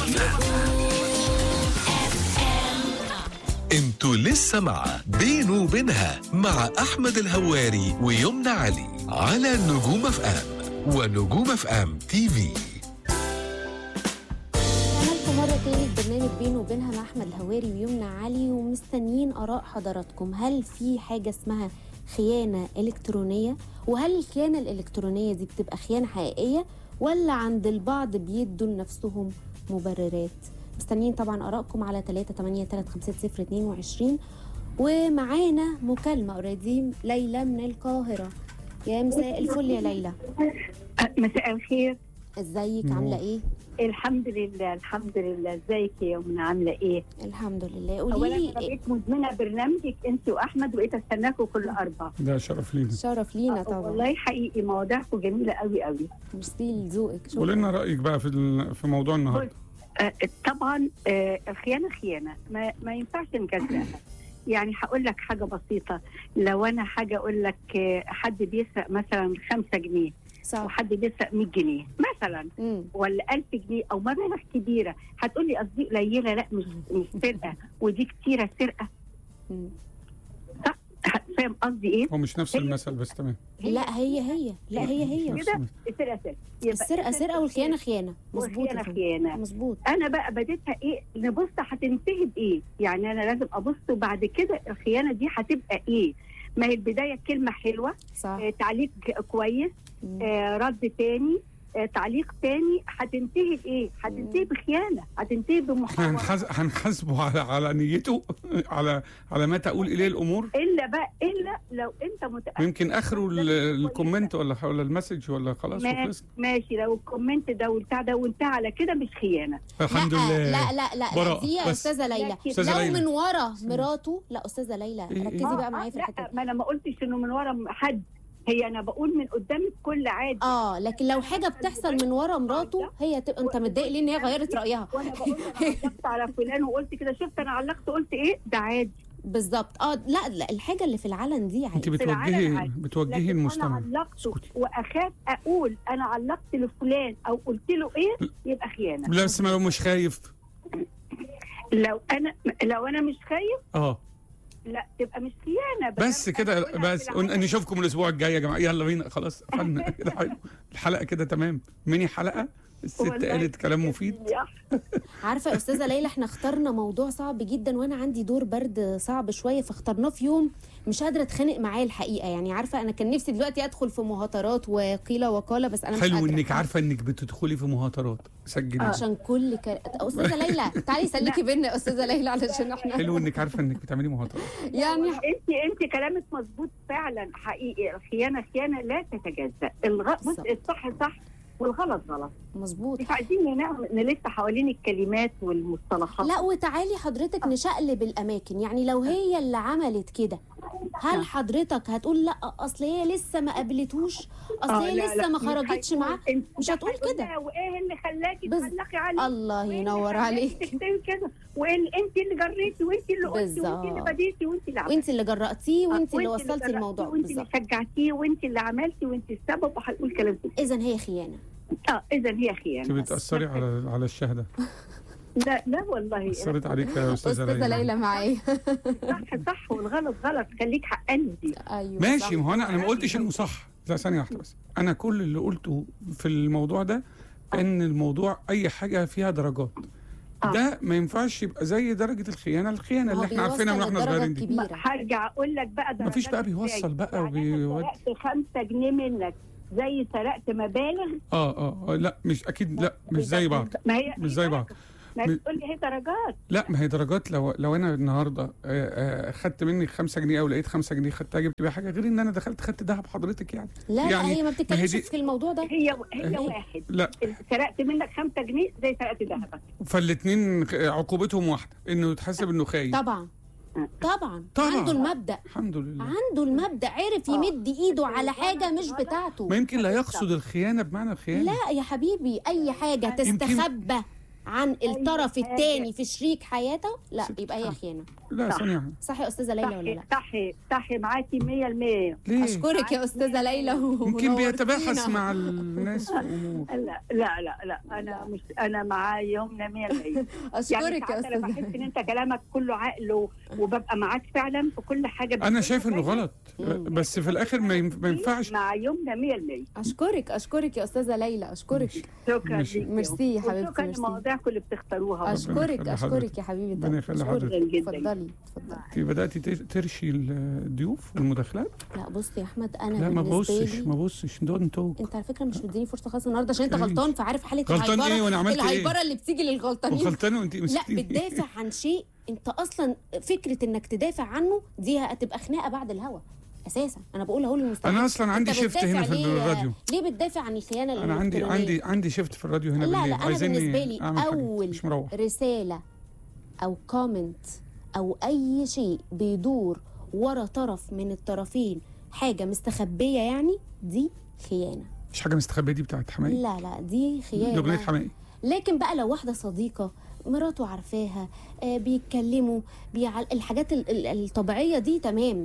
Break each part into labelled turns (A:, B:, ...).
A: انتوا لسه مع بينه وبينها مع احمد الهواري ويمنى علي على نجوم اف ام ونجوم اف ام تي في
B: عملت مرة تاني في برنامج بينه وبينها مع أحمد الهواري ويمنى علي ومستنيين آراء حضراتكم هل في حاجة اسمها خيانة إلكترونية وهل الخيانة الإلكترونية دي بتبقى خيانة حقيقية ولا عند البعض بيدوا لنفسهم مبررات مستنيين طبعا آرائكم على 3 8 3 5 0 22 ومعانا مكالمة اوريدي ليلى من القاهرة يا مساء الفل يا ليلى
C: مساء الخير
B: ازيك عاملة ايه؟
C: الحمد لله الحمد لله ازيك يا يمنى عامله ايه
B: الحمد لله
C: اولا
B: قولي
C: انا
B: لي
C: بقيت مدمنه برنامجك انت واحمد وبقيت استناكم كل اربع
D: ده شرف لينا
B: شرف لينا طبعا
C: والله حقيقي مواضيعكم جميله قوي قوي
B: ميرسي لذوقك
D: قول
B: شكرا
D: لنا رايك بقى في ال- في موضوع النهارده
C: آه طبعا آه الخيانه خيانه ما, ما ينفعش نجزاها يعني هقول لك حاجه بسيطه لو انا حاجه اقول لك آه حد بيسرق مثلا 5 جنيه
B: صح
C: وحد بيسرق 100 جنيه مثلا
B: امم
C: ولا 1000 جنيه او مبالغ كبيره هتقول لي قصدي قليله لا مش مش سرقه ودي كتيره سرقه
B: أمم.
C: صح فاهم قصدي ايه؟
D: هو مش نفس المثل بس تمام
B: لا هي هي لا هي هي
D: نفس
C: كده
D: المثل.
C: السرقه سرقه يبقى
B: السرقه سرقه والخيانه خيانه مظبوط يا
C: والخيانه
B: فندم.
C: خيانه
B: مظبوط
C: انا بقى بديتها ايه نبص هتنتهي بايه يعني انا لازم ابص وبعد كده الخيانه دي هتبقى ايه ما هي البدايه كلمه حلوه
B: صح
C: آه تعليق كويس
B: مم.
C: آه رد تاني آه تعليق تاني هتنتهي بايه هتنتهي بخيانه هتنتهي
D: احنا
C: بمحاولة
D: هنحاس- هنحاسبه على على نيته على على ما تقول اليه الامور
C: الا بقى الا لو انت متاكد
D: ويمكن اخره ال- الكومنت ولا ولا المسج ولا خلاص
C: ما-
D: وخلص
C: ماشي لو الكومنت ده والبتاع ده وانتهى على كده مش خيانه
D: الحمد
B: لا
D: لله
B: لا لا لا,
D: براءة.
B: لا دي يا
D: بس.
B: استاذه ليلى
C: لكن-
D: أستاذة
B: لو
D: ليلى.
B: من ورا مراته لا استاذه ليلى
D: إيه- إيه؟
B: ركزي
C: آه،
B: بقى معايا في
C: لا،
B: الحته دي
C: ما انا ما قلتش انه من ورا حد هي انا بقول من قدام الكل عادي
B: اه لكن لو حاجه بتحصل من ورا مراته هي تبقى انت متضايق ليه ان هي غيرت رايها
C: وانا بقول انا علقت على فلان وقلت كده شفت انا علقت قلت ايه ده عادي
B: بالظبط اه لا لا الحاجه اللي في العلن دي
D: انت
B: عادي
C: في العالم
D: بتوجهي
C: عادي.
D: بتوجهي
C: لكن
D: المستمع
C: انا علقته
D: اسكتي.
C: واخاف اقول انا علقت لفلان او قلت له ايه يبقى خيانه
D: لا بس ما لو مش خايف
C: لو انا لو انا مش خايف
D: اه
C: لا تبقى مش خيانه
D: بس
C: أنا
D: كده
C: بقولها
D: بس
C: في العالم.
D: نشوفكم الاسبوع الجاي يا جماعه يلا بينا خلاص قفلنا كده حلو الحلقه كده تمام ميني حلقه الست
C: والله
D: قالت كلام مفيد
B: عارفه يا استاذه ليلى احنا اخترنا موضوع صعب جدا وانا عندي دور برد صعب شويه فاخترناه في يوم مش قادره اتخانق معاه الحقيقه يعني عارفه انا كان نفسي دلوقتي ادخل في مهاترات وقيل وقال بس انا مش
D: حلو
B: قادرة.
D: انك عارفه انك بتدخلي في مهاترات سجلي
B: عشان كل كر... استاذه ليلى تعالي سلكي بينا يا استاذه ليلى علشان احنا
D: حلو انك عارفه انك بتعملي مهاترات
B: يعني
C: انت انت كلامك مظبوط فعلا حقيقي الخيانه خيانه لا تتجزا الغ... بص
B: بالظبط.
C: الصح صح والغلط غلط
B: مظبوط
C: مش عايزين نعمل نلف حوالين الكلمات والمصطلحات
B: لا وتعالي حضرتك نشقلب الاماكن يعني لو هي اللي عملت كده هل حضرتك هتقول لا اصل هي لسه ما قابلتوش اصل
C: آه،
B: هي
C: لا،
B: لسه
C: لا،
B: ما
C: مش
B: خرجتش
C: هيقول
B: معاه
C: انت-
B: مش هتقول
C: هيقول
B: كده.
C: لها وايه اللي خلاكي
B: بز-
C: تعلقي عليه
B: الله
C: وإيه اللي
B: ينور
C: خلاكي
B: عليك
C: تكتبي كده وان انت اللي جريتي وانت اللي قلتي وانت اللي
B: بالظبط.
C: بديتي وانت اللي عملتي
B: وانت اللي جرأتيه وانت اللي
C: وانت
B: وصلتي
C: جرأتيه
B: الموضوع
C: وانت اللي
B: بالظبط
C: شجعتيه وانت اللي عملتي وانت السبب وهنقول كلام كده
B: اذا هي خيانه
C: اه اذا هي
D: انت
C: خيانه
D: بتاثري على على الشهاده
C: لا لا والله
D: اثرت عليك يا استاذه
B: استاذه
D: ليلى
B: ليلى معايا
C: صح صح والغلط غلط خليك حقاني
B: ايوه
D: ماشي
B: صح.
D: ما هو انا انا ما قلتش انه صح لا ثانيه واحده بس انا كل اللي قلته في الموضوع ده ان الموضوع اي حاجه فيها درجات
C: آه.
D: ده ما ينفعش يبقى زي درجه الخيانه الخيانه
B: هو
D: اللي احنا عارفينها من
B: بيوصل
D: واحنا
B: للدرجة
D: صغيرين دي
B: الكبيرة.
C: هرجع اقول لك بقى ده
D: مفيش بقى
C: إزاي.
D: بيوصل بقى
C: يعني
D: وبيودي.
C: انا سرقت 5 جنيه منك زي سرقت مبالغ
D: اه اه آه، لا مش اكيد لا مش زي بعض
C: ما هي
D: مش زي بعض
C: ما
D: م-
C: تقول لي هي درجات
D: لا ما هي درجات لو لو انا النهارده آه، آه، خدت مني 5 جنيه او لقيت 5 جنيه خدتها جبت بيها حاجه غير ان انا دخلت خدت دهب حضرتك يعني
B: لا لا
D: يعني
B: هي ما بتتكلمش
D: دي-
B: في الموضوع ده
C: هي هي
D: آه.
C: واحد
D: لا
C: سرقت منك 5 جنيه زي سرقت ذهبك
D: فالاثنين عقوبتهم واحده انه يتحسب انه خاين
B: طبعا طبعا
D: طبعا.
B: عنده المبدأ
D: الحمد لله
B: عنده المبدأ عرف يمد ايده على حاجة مش بتاعته
D: ما يمكن لا يقصد الخيانه بمعنى الخيانه
B: لا يا حبيبي اي حاجة تستخبى عن الطرف
C: حاجة.
B: الثاني في شريك حياته لا
D: ست
B: يبقى هي
D: حاجة.
B: خيانه
D: لا
C: صح.
D: ثانيه واحدة.
B: صح يا استاذه ليلى ولا لا
C: صحي صحي معاكي 100%
D: ليه
B: اشكرك يا استاذه ليلى
D: يمكن بيتباحث
B: ونورتينا.
D: مع الناس في امور
C: لا لا لا لا انا مش انا معاه يومنا 100% يعني
B: اشكرك يا
C: ساعات انا
B: استاذه
C: بحس ان انت كلامك كله عقل و- وببقى معاك فعلا في كل حاجه
D: انا
C: بتقولها
D: شايف انه
C: فعلاً.
D: غلط
B: مم.
D: بس في الاخر ما ينف- ما ينفعش
C: مع يومنا 100%
B: اشكرك اشكرك يا استاذه ليلى اشكرك
C: شكرا
D: ماشي.
C: ليك
B: ميرسي يا حبيبتي،
C: شكرا
B: ميرسي.
C: لمواضيعكم اللي بتختاروها
B: اشكرك
D: يخلي
B: اشكرك
D: حضرتك.
B: يا حبيبي
D: ربنا يخلي
B: أشكرك.
D: حضرتك.
C: شكرا جدا
B: اتفضلي اتفضلي
D: انت بداتي تر- ترشي الضيوف والمداخلات
B: لا بص يا احمد انا
D: لا ما
B: بالنسبه
D: بصش
B: لي
D: ما بصش دونت توك
B: انت على فكره مش مديني فرصه خالص النهارده عشان انت
D: إيه؟
B: غلطان فعارف حاله
D: غلطان
B: الهيبره
D: ايه وانا عملت ايه
B: الهيبره اللي بتيجي للغلطانين
D: وغلطان وانت
B: لا
D: مسكتيني
B: بتدافع عن شيء انت اصلا فكره انك تدافع عنه دي هتبقى خناقه بعد الهوا اساسا انا بقول اهو للمستمعين
D: انا اصلا عندي
B: انت
D: شيفت هنا
B: بتدافع
D: في
B: ليه-
D: الراديو
B: ليه بتدافع عن الخيانه
D: انا عندي
B: الإلكترونية؟
D: عندي عندي شيفت في الراديو هنا
B: لا
D: بالليل
B: لا انا
D: عايزيني
B: بالنسبه لي
D: أعمل حاجة.
B: اول
D: مش مروح
B: رساله او كومنت او اي شيء بيدور ورا طرف من الطرفين حاجه مستخبيه يعني دي خيانه
D: مش حاجه مستخبيه دي بتاعت حماية
B: لا لا دي
D: دي اغنيه
B: خيانه
D: حماية
B: لكن بقى لو واحده صديقه مراته عارفاها آه بيتكلموا بيع... الحاجات ال- ال- الطبيعيه دي تمام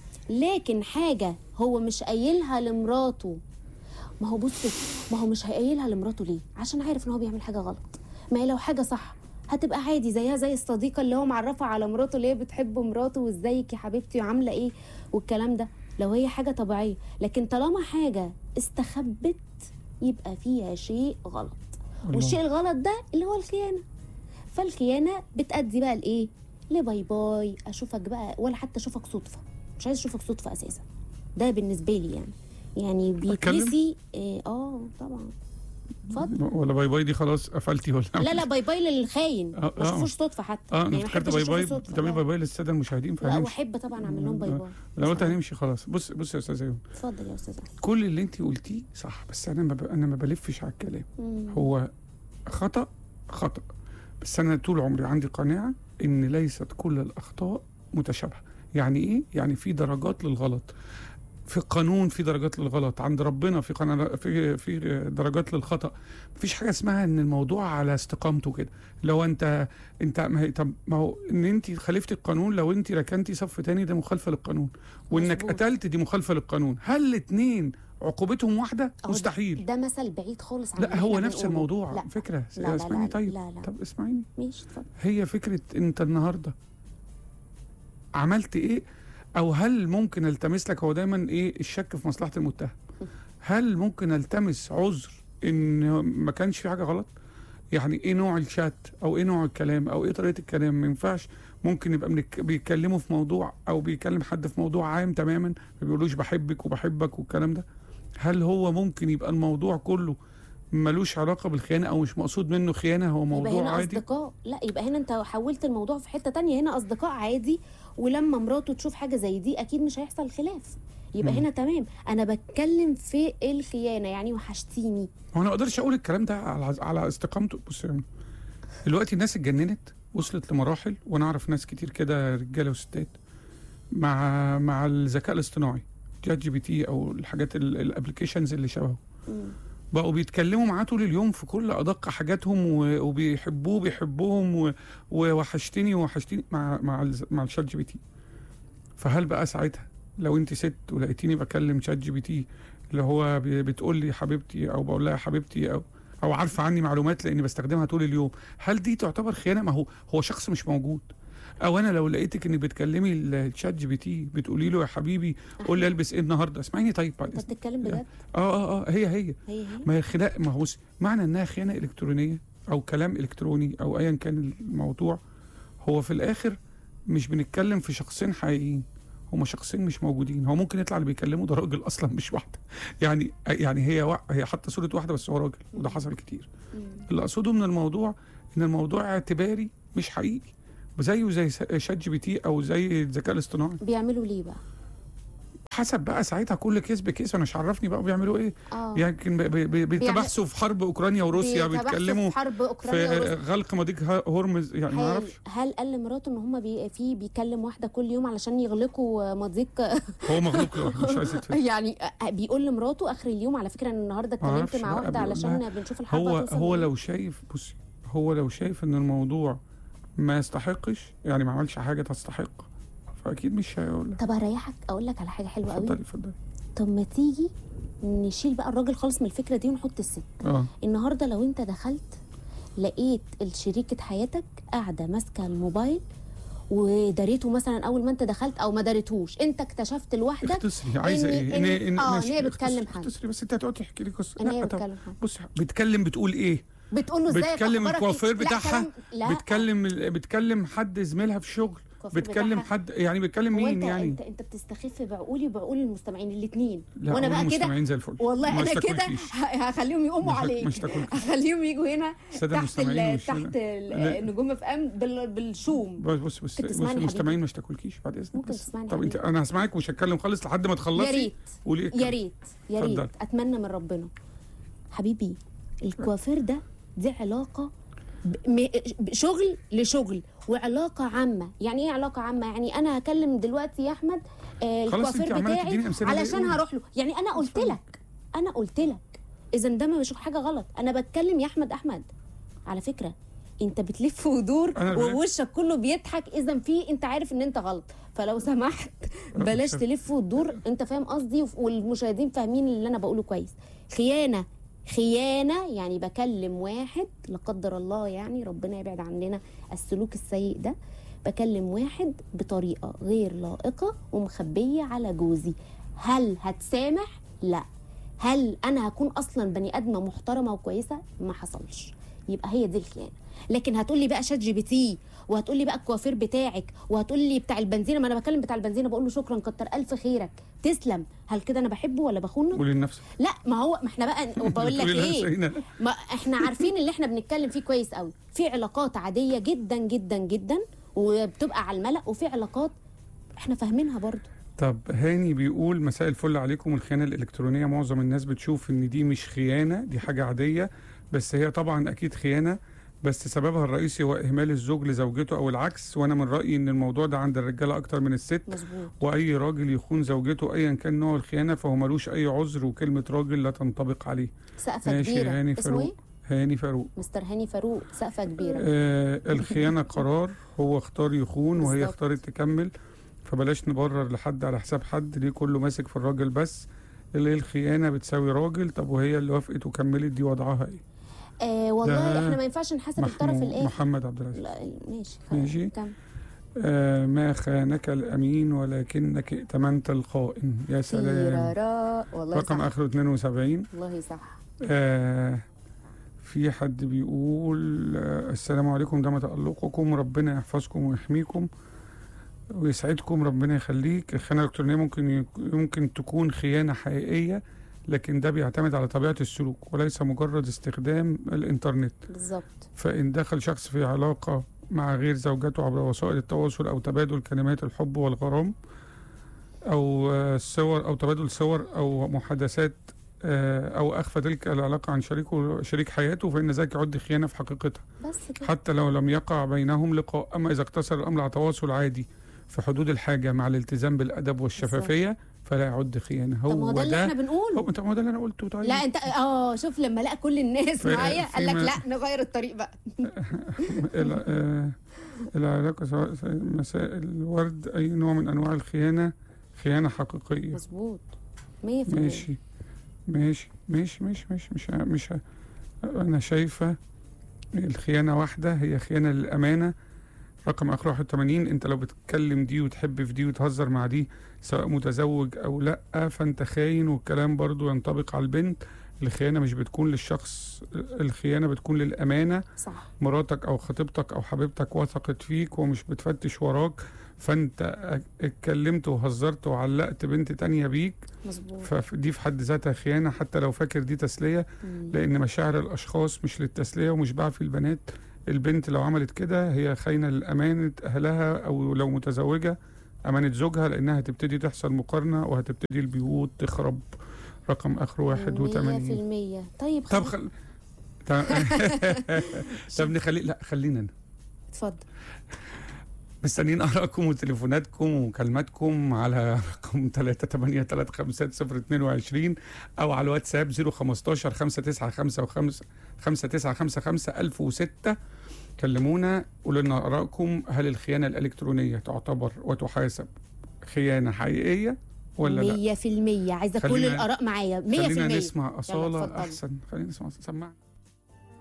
B: لكن حاجه هو مش قايلها لمراته ما هو بص ما هو مش هيقايلها لمراته ليه عشان عارف ان هو بيعمل حاجه غلط ما هي لو حاجه صح هتبقى عادي زيها زي الصديقه اللي هو معرفها على مراته اللي هي بتحب مراته وازيك يا حبيبتي وعامله ايه والكلام ده لو هي حاجه طبيعيه لكن طالما حاجه استخبت يبقى فيها شيء غلط
D: الله.
B: والشيء الغلط ده اللي هو الخيانه فالخيانه بتأدي بقى لايه لباي باي اشوفك بقى ولا حتى اشوفك صدفه مش عايز اشوفك صدفه اساسا ده بالنسبه لي يعني يعني بيتنسي إيه، اه طبعا اتفضل
D: ولا باي باي دي خلاص قفلتي ولا
B: لا لا باي باي للخاين
D: آه،
B: ما
D: آه.
B: اشوفوش صدفه حتى
D: اه
B: يعني
D: انا
B: ما
D: افتكرت
B: أحبش
D: باي
B: أشوفه
D: باي
B: صدفة،
D: بتعملي
B: لا.
D: باي باي للساده المشاهدين
B: لا
D: فهنمشي
B: واحب طبعا اعمل لهم باي باي
D: لو قلت
B: بس-
D: هنمشي خلاص بص بص يا استاذ ايمن
B: اتفضل يا استاذ أحمد.
D: كل اللي انت قلتيه صح بس انا ما ب... انا ما بلفش على الكلام
B: مم.
D: هو خطا خطا بس انا طول عمري عندي قناعه ان ليست كل الاخطاء متشابهه يعني ايه يعني في درجات للغلط في القانون في درجات للغلط عند ربنا في قناة في في درجات للخطا مفيش حاجه اسمها ان الموضوع على استقامته كده لو انت انت ما هي طب ما هو ان انت خالفتي القانون لو انت ركنتي صف تاني ده مخالفه للقانون وانك
B: مظبوط.
D: قتلت دي مخالفه للقانون هل الاثنين عقوبتهم واحده
B: أهو ده-
D: مستحيل
B: ده مثل بعيد خالص عن
D: لا
B: اللي
D: هو
B: إحنا
D: نفس
B: بنقوله.
D: الموضوع
B: لا
D: فكره
B: لا لا
D: اسمعيني
B: لا
D: طيب
B: لا لا
D: طب اسمعيني
B: ماشي اتفضل
D: هي فكره انت النهارده عملت ايه او هل ممكن التمس لك هو دايما ايه الشك في مصلحه المتهم هل ممكن التمس عذر ان ما كانش في حاجه غلط يعني ايه نوع الشات او ايه نوع الكلام او ايه طريقه الكلام ما ينفعش ممكن يبقى منك بيتكلموا في موضوع او بيكلم حد في موضوع عام تماما ما بيقولوش بحبك وبحبك والكلام ده هل هو ممكن يبقى الموضوع كله ملوش علاقه بالخيانه او مش مقصود منه خيانه هو
B: يبقى
D: موضوع
B: هنا
D: عادي
B: اصدقاء لا يبقى هنا انت حولت الموضوع في حته تانية هنا اصدقاء عادي ولما مراته تشوف حاجه زي دي اكيد مش هيحصل خلاف يبقى
D: مم.
B: هنا تمام انا بتكلم في الخيانه يعني وحشتيني
D: هو انا ما اقدرش اقول الكلام ده على على استقامته بص يا أمي، دلوقتي الناس اتجننت وصلت لمراحل وانا اعرف ناس كتير كده رجاله وستات مع مع الذكاء الاصطناعي جات جي بي تي او الحاجات الابلكيشنز اللي شبهه
B: مم.
D: بقوا بيتكلموا معاه طول اليوم في كل ادق حاجاتهم و- وبيحبوه بيحبوهم و- ووحشتني ووحشتني مع مع ال- مع الشات جي بي تي فهل بقى ساعتها لو انت ست ولقيتيني بكلم شات جي بي تي اللي هو بي- بتقول لي حبيبتي او بقول لها حبيبتي او او عارفه عني معلومات لاني بستخدمها طول اليوم هل دي تعتبر خيانه ما هو هو شخص مش موجود او انا لو لقيتك انك بتكلمي الشات جي بي تي بتقولي له يا حبيبي قول لي البس ايه النهارده اسمعيني طيب بعد
B: انت
D: إذنك.
B: بتتكلم بجد
D: اه اه اه هي هي
B: هي هي
D: ما هي الخناق ما هو معنى انها خيانه الكترونيه او كلام الكتروني او ايا كان الموضوع هو في الاخر مش بنتكلم في شخصين حقيقيين هما شخصين مش موجودين هو ممكن يطلع اللي بيكلمه ده راجل اصلا مش واحده يعني يعني هي وا... هي حاطه صوره واحده بس هو راجل وده حصل كتير
B: مم.
D: اللي اقصده من الموضوع ان الموضوع اعتباري مش حقيقي زيه زي س- شات جي بي تي او زي الذكاء الاصطناعي
B: بيعملوا ليه بقى
D: حسب بقى ساعتها كل كيس بكيس انا مش عرفني بقى بيعملوا ايه
B: اه
D: يمكن ب- ب- ب- بيتبحثوا في حرب اوكرانيا وروسيا
B: بيتبحثوا
D: بيتكلموا
B: في حرب اوكرانيا
D: في
B: وروسيا
D: غلق مضيق ه- هرمز يعني ما
B: هل
D: اعرفش
B: هل قال لمراته ان هم بي في بيكلم واحده كل يوم علشان يغلقوا مضيق
D: هو مغلوق لوحده مش عايز يتفتح
B: يعني بيقول لمراته اخر اليوم على فكره انا النهارده اتكلمت
D: معرفش
B: مع
D: بقى
B: واحده
D: بيقول
B: علشان
D: لها.
B: بنشوف الحرب
D: هو
B: هتوصل
D: هو
B: لإيه.
D: لو شايف بصي هو لو شايف ان الموضوع ما يستحقش يعني ما عملش حاجه تستحق فاكيد مش هيقول لك
B: طب اريحك اقول لك على حاجه حلوه قوي
D: اتفضلي اتفضلي
B: طب ما تيجي نشيل بقى الراجل خالص من الفكره دي ونحط الست
D: اه
B: النهارده لو انت دخلت لقيت شريكة حياتك قاعده ماسكه الموبايل وداريته مثلا اول ما انت دخلت او ما داريتهوش انت اكتشفت لوحدك
D: اختصري عايزه
B: إن-
D: ايه؟
B: إن-
D: إن- إن-
B: آه،
D: ماشي،
B: إن هي بتكلم
D: اختصري-
B: حد.
D: اختصري بس انت هتقعدي تحكي لي قصه
B: ان هي
D: لا، طب
B: بتكلم حد
D: بص بتكلم بتقول ايه؟
B: بتقول له ازيك
D: بتكلم
B: أخبارك
D: الكوافير
B: إيه؟ لا،
D: بتاعها
B: كلام- لا
D: بتكلم بتكلم حد زميلها في الشغل
B: الكوافير
D: بتكلم
B: بتاعها.
D: حد يعني بتكلم
B: هو
D: مين
B: انت
D: يعني
B: انت انت بتستخف بعقولي وبعقول المستمعين الاثنين
D: لا
B: وانا
D: أقول
B: بقى كده
D: المستمعين زي الفل
B: والله
D: ما
B: انا كده
D: اشتكولكيش.
B: ه- هخليهم يقوموا
D: مش-
B: عليك
D: مش تاكلكيش.
B: هخليهم يجوا هنا
D: الساده
B: تحت
D: المستمعين
B: ال
D: مش
B: تحت ال-
D: لا.
B: النجوم في ام بال- بالشوم
D: بص بص بص
B: ممكن
D: بص
B: تسمعني
D: المستمعين ما اشتكولكيش بعد اذنك
B: ممكن
D: بس.
B: تسمعني
D: طب انت
B: حبيبي.
D: انا هسمعك ومش هتكلم خالص لحد ما تخلصي
B: يا ريت
D: قولي
B: يا ريت يا ريت
D: اتفضل.
B: اتمنى من ربنا حبيبي الكوافير ده دي علاقه ب- م- ب- شغل لشغل وعلاقه عامه يعني ايه علاقه عامه يعني انا هكلم دلوقتي يا احمد آه
D: خلاص
B: الكوافير
D: انت عماله
B: بتاعي
D: تديني امثله ليه؟
B: علشان
D: قولي.
B: هروح له يعني انا قلت
D: اتفضل.
B: لك انا قلت لك اذا ده ما بشوف حاجه غلط انا بتكلم يا احمد احمد على فكره انت بتلف ودور
D: أنا بلف.
B: ووشك كله بيضحك اذا في انت عارف ان انت غلط فلو سمحت بلاش
D: مش-
B: تلف وتدور انت فاهم قصدي وف- والمشاهدين فاهمين اللي انا بقوله كويس خيانه خيانه يعني بكلم واحد لا قدر الله يعني ربنا يبعد عننا السلوك السيء ده بكلم واحد بطريقه غير لائقه ومخبيه على جوزي هل هتسامح لا هل انا هكون اصلا بني ادمه محترمه وكويسه ما حصلش يبقى هي دي الخيانه لكن هتقولي بقى شات جي بي تي وهتقولي بقى الكوافير بتاعك وهتقولي بتاع البنزينه ما انا بكلم بتاع البنزينه بقول له شكرا كتر الف خيرك تسلم هل كده انا بحبه ولا بخونه
D: قولي لنفسك
B: لا ما هو ما احنا بقى بقول لك
D: بتقولي لنفسك
B: ايه
D: هنا.
B: ما احنا عارفين اللي احنا بنتكلم فيه كويس قوي في علاقات عاديه جدا جدا جدا وبتبقى على الملأ وفي علاقات احنا فاهمينها برضو
D: طب هاني بيقول مساء الفل عليكم الخيانه الالكترونيه معظم الناس بتشوف ان دي مش خيانه دي حاجه عاديه بس هي طبعا اكيد خيانه بس سببها الرئيسي هو اهمال الزوج لزوجته او العكس وانا من رايي ان الموضوع ده عند الرجاله اكتر من الست
B: مظبوط
D: واي راجل يخون زوجته ايا كان نوع الخيانه فهو ملوش اي عذر وكلمه راجل لا تنطبق عليه
B: سقفه
D: ماشي
B: كبيره
D: يا هاني
B: اسمه ايه
D: فاروق هاني فاروق
B: مستر هاني فاروق سقفه كبيره
D: آه الخيانه قرار هو اختار يخون وهي
B: بالظبط.
D: اختارت تكمل فبلاش نبرر لحد على حساب حد ليه كله ماسك في الراجل بس اللي الخيانه بتساوي راجل طب وهي اللي وافقت وكملت دي وضعها ايه
B: آه والله
D: ده
B: احنا ما ينفعش نحاسب الطرف
D: محمود
B: الاخر
D: محمد عبد العزيز
B: لا ماشي
D: ماشي.
B: كم
D: آه ما خانك الامين ولكنك ائتمنت الخائن يا سلام
B: تيرارا والله
D: رقم
B: صح
D: اخره 72
B: والله صح
D: آه في حد بيقول آه السلام عليكم دام تألقكم ربنا يحفظكم ويحميكم ويسعدكم ربنا يخليك الخيانة الإلكترونية ممكن يك- يمكن تكون خيانة حقيقية لكن ده بيعتمد على طبيعة السلوك وليس مجرد استخدام الإنترنت
B: بالظبط
D: فإن دخل شخص في علاقة مع غير زوجته عبر وسائل التواصل أو تبادل كلمات الحب والغرام أو آه، صور أو تبادل صور أو محادثات آه، أو أخفى تلك العلاقة عن شريكه شريك حياته فإن ذلك يعد خيانة في حقيقتها
B: بس كده
D: حتى لو لم يقع بينهم لقاء أما إذا اقتصر الأمر على تواصل عادي في حدود الحاجة مع الالتزام بالأدب والشفافية فلا يعد خيانة
B: طب ما هو
D: هو
B: ده اللي
D: ده
B: احنا بنقوله
D: هو طب ما هو ده اللي أنا قلته طيب
B: لا انت اه شوف لما لقى كل الناس
D: في-
B: معايا قال لك
D: فيما-
B: لا نغير الطريق بقى
D: ال- آه، العلاقة سواء مسائل الورد أي نوع من أنواع الخيانة خيانة حقيقية
B: مظبوط 100%
D: ماشي ماشي ماشي ماشي ماشي مش ه- مش ه- أنا شايفة الخيانة واحدة هي خيانة للأمانة رقم آخر 81 أنت لو بتتكلم دي وتحب في دي وتهزر مع دي سواء متزوج أو لأ فأنت خاين والكلام برضو ينطبق على البنت الخيانة مش بتكون للشخص الخيانة بتكون للأمانة
B: صح
D: مراتك او خطيبتك او حبيبتك وثقت فيك ومش بتفتش وراك فانت اتكلمت وهزرت وعلقت بنت تانية بيك
B: مظبوط
D: فدي في حد ذاتها خيانة حتى لو فاكر دي تسلية
B: مم.
D: لان مشاعر الاشخاص مش للتسلية ومش بعفي البنات البنت لو عملت كده هي خاينة لأمانة أهلها أو لو متزوجة أمانة زوجها لأنها هتبتدي تحصل مقارنة وهتبتدي البيوت تخرب رقم آخره 81
B: 100% طيب
D: طب
B: خلاص.
D: خل... طب طب نخلي لا خلينا أنا.
B: اتفضل
D: مستنيين ارائكم وتليفوناتكم ومكالماتكم على رقم 3835022 او على الواتساب 015 595 5955 1006 كلمونا قولوا لنا ارائكم هل الخيانه الالكترونيه تعتبر وتحاسب خيانه حقيقيه ولا لا؟
B: مية في المية عايزة كل
D: خلينا-
B: الآراء معايا مية في
D: خلينا
B: المية
D: نسمع
B: اتفضلي.
D: اصاله احسن خلينا نسمع سمعنا